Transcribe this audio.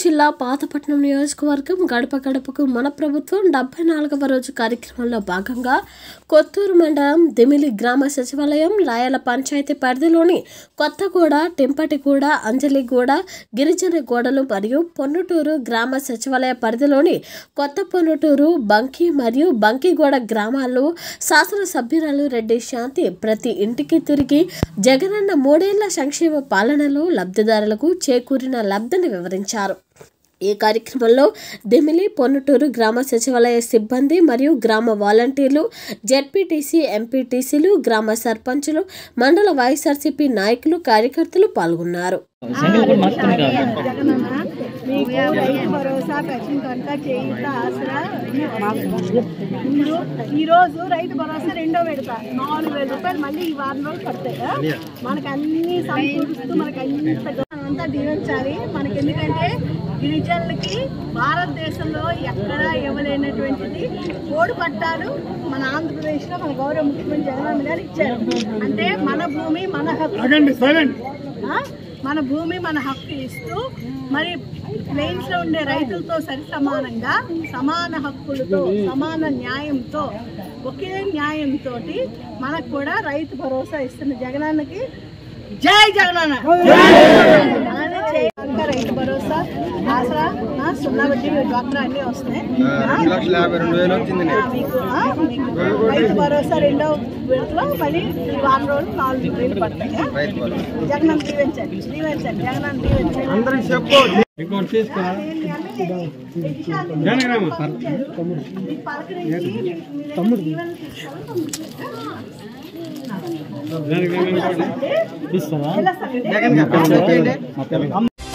జిల్లా పాతపట్నం నియోజకవర్గం గడప గడపకు మన ప్రభుత్వం డెబ్బై నాలుగవ రోజు కార్యక్రమంలో భాగంగా కొత్తూరు మండలం దిమిలి గ్రామ సచివాలయం రాయల పంచాయతీ పరిధిలోని కొత్తగూడ టెంపటిగూడ అంజలిగూడ గిరిజన గూడలు మరియు పొన్నుటూరు గ్రామ సచివాలయ పరిధిలోని కొత్త పొన్నుటూరు బంకి మరియు బంకిగూడ గ్రామాల్లో శాసనసభ్యురాలు రెడ్డి శాంతి ప్రతి ఇంటికి తిరిగి జగనన్న మూడేళ్ల సంక్షేమ పాలనలో లబ్ధిదారులకు చేకూరిన లబ్ధిని వివరించారు ఈ కార్యక్రమంలో దెమిలి పొన్నుటూరు గ్రామ సచివాలయ సిబ్బంది మరియు గ్రామ వాలంటీర్లు జెడ్పీటీసీ ఎంపీటీసీలు గ్రామ సర్పంచులు మండల వైఎస్ఆర్సీపీ నాయకులు కార్యకర్తలు పాల్గొన్నారు జగనన్న మీకు రైతు భరోసా పెన్షన్ కనుక చేయుత ఆసరా ఇప్పుడు ఈ రోజు రైతు భరోసా రెండో విడత నాలుగు వేల రూపాయలు మళ్ళీ ఈ వారం రోజులు పడతాయి మనకు అన్ని సమకూరుస్తూ మనకి అన్ని అంతా దీవించాలి మనకి ఎందుకంటే గిరిజనులకి భారతదేశంలో ఎక్కడా ఇవ్వలేనటువంటిది కోడి పట్టాలు మన ఆంధ్రప్రదేశ్లో మన గౌరవ ముఖ్యమంత్రి జగన్మోహన్ గారు ఇచ్చారు అంటే మన భూమి మన హక్కు ఆ? మన భూమి మన హక్కు ఇస్తూ మరి ప్లెయిన్స్ లో ఉండే రైతులతో సరి సమానంగా సమాన హక్కులతో సమాన న్యాయంతో ఒకే న్యాయంతో మనకు కూడా రైతు భరోసా ఇస్తున్న జగనాన్నకి జై జగనన్న అలానే చేయాలంటే రైతు భరోసా ఆసరా ఆ, సున్నా వడ్డీ డ్వాక్రా అన్ని వస్తున్నాయి ఆ? లక్షల యాభై రెండు వేలు వచ్చింది ఆ, మీకు ఆ, మీకు రైతు భరోసా రెండో విడతలో మళ్ళీ ఈ వారం రోజులు నాలుగు వేలు పడతాయి ఆ? రైతు భరోసా. జగనన్న దీవించండి దీవించండి జగనన్న దీవించండి అందరికి చెప్పు ఇంకోటి తీసుకురా తమ్ముడు దానికి ఇంకోటి ఇలా సంగతి జగన్ గారు చెప్పండి